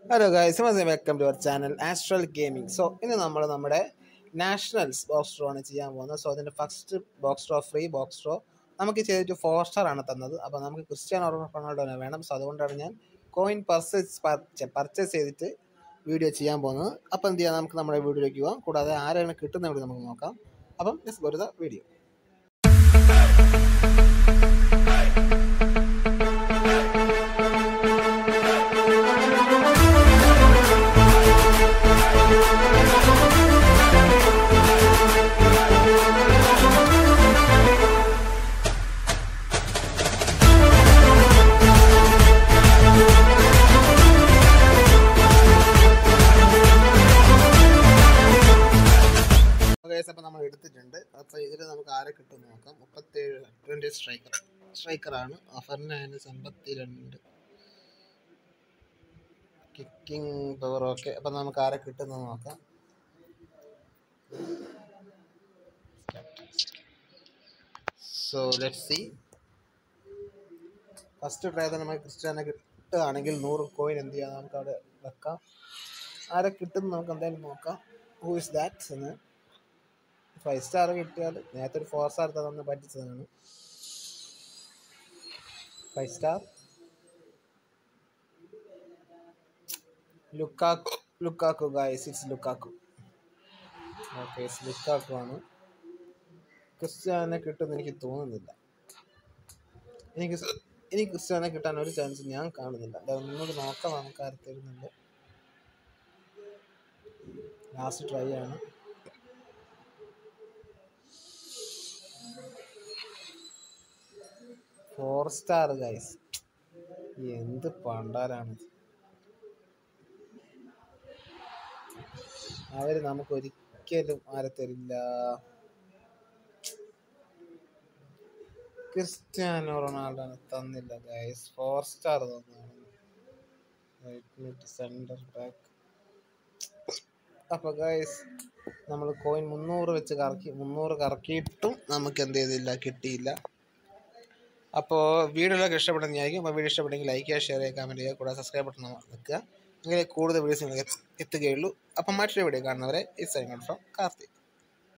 hello guys welcome to our channel Astral Gaming so ഇന്ന് നമ്മൾ നമ്മുടെ നാഷണൽസ് ബോക്സ് ഡ്രോ ആണ് ചെയ്യാൻ പോകുന്നത് സോ അതിൻ്റെ first box draw free box draw നമുക്ക് ചെയ്തിട്ട് ഫോർ സ്റ്റാർ ആണ് തന്നത് അപ്പോൾ നമുക്ക് ക്രിസ്ത്യാനോ റൊണാൾഡോനെ വേണം സോ അതുകൊണ്ടാണ് ഞാൻ കോയിൻ പർച്ചേസ് പർച്ചേസ് ചെയ്തിട്ട് വീഡിയോ ചെയ്യാൻ പോകുന്നത് അപ്പോൾ എന്ത് ചെയ്യാം നമുക്ക് നമ്മുടെ വീഡിയോയിലേക്ക് പോകാം കൂടാതെ ആരാണ് കിട്ടുന്ന വീഡിയോ നമുക്ക് നോക്കാം അപ്പം let's go to the video guys അപ്പോൾ നമ്മൾ എടുത്തിട്ടുണ്ട് അപ്പോൾ ഇതിൽ നമുക്ക് ആരെ കിട്ടും നോക്കാം മുപ്പത്തേഴ് ട്വൻറ്റി സ്ട്രൈക്കർ സ്ട്രൈക്കറാണ് ഫെർണാൻഡസ് അമ്പത്തി രണ്ട് കിക്കിംഗ് പവർ ഓക്കെ അപ്പം നമുക്ക് ആരെ കിട്ടുന്നത് നോക്കാം so let see first try തന്നെ നമുക്ക് ക്രിസ്ത്യാനെ കിട്ടുകയാണെങ്കിൽ നൂറ് കോയിൻ എന്ത് ചെയ്യാം നമുക്ക് അവിടെ വെക്കാം ആരെ കിട്ടും നമുക്ക് എന്തായാലും നോക്കാം ഹൂ ഇസ് ദാറ്റ് എന്ന് ഫൈവ് സ്റ്റാർ കിട്ടിയാൽ നേരത്തെ ഒരു ഫോർ സ്റ്റാർ തന്നു പറ്റിച്ചതാണ് five star Lukaku Lukaku guys it's Lukaku okay Lukaku ആണ് ക്രിസ്ത്യാനെ കിട്ടുമെന്ന് എനിക്ക് തോന്നുന്നില്ല എനിക്ക് എനിക്ക് ക്രിസ്ത്യാനെ കിട്ടാൻ ഒരു ചാൻസ് ഞാൻ കാണുന്നില്ല അതായത് മുന്നോട്ട് നോക്കാം നമുക്ക് ആര് തരുന്നുണ്ട് ലാസ്റ്റ് ട്രൈ ആണ് ഫോർ സ്റ്റാർ ഗൈസ് എന്ത് പണ്ടാരാണ് അവര് നമുക്ക് ഒരിക്കലും ആരെ തരില്ല ക്രിസ്ത്യാനോ റൊണാൾഡോനെ തന്നില്ല ഗൈസ് ഫോർ സ്റ്റാർ തന്നാണ് സെന്റർ ബാക്ക് അപ്പൊ ഗൈസ് നമ്മൾ കോയിൻ മുന്നൂറ് വെച്ച് കറക്കി മുന്നൂറ് കറക്കിയിട്ടും നമുക്ക് എന്ത് ചെയ്തില്ല കിട്ടിയില്ല അപ്പോൾ വീഡിയോയിലൊക്കെ ഇഷ്ടപ്പെടുന്നതായിരിക്കും അപ്പോൾ വീഡിയോ ഇഷ്ടപ്പെട്ടെങ്കിൽ ലൈക്ക് ചെയ്യുക ഷെയർ ചെയ്യുക കമൻറ്റ് ചെയ്യുക കൂടാതെ സബ്സ്ക്രൈബ് ബട്ടൺ നിൽക്കുക അങ്ങനെ കൂടുതൽ വീഡിയോസ് നിങ്ങൾക്ക് എത്തുകയുള്ളൂ അപ്പം മറ്റൊരു വീഡിയോ കാണുന്നവരെ ഈ സൈൻ ഫ്രം കാർത്തിക്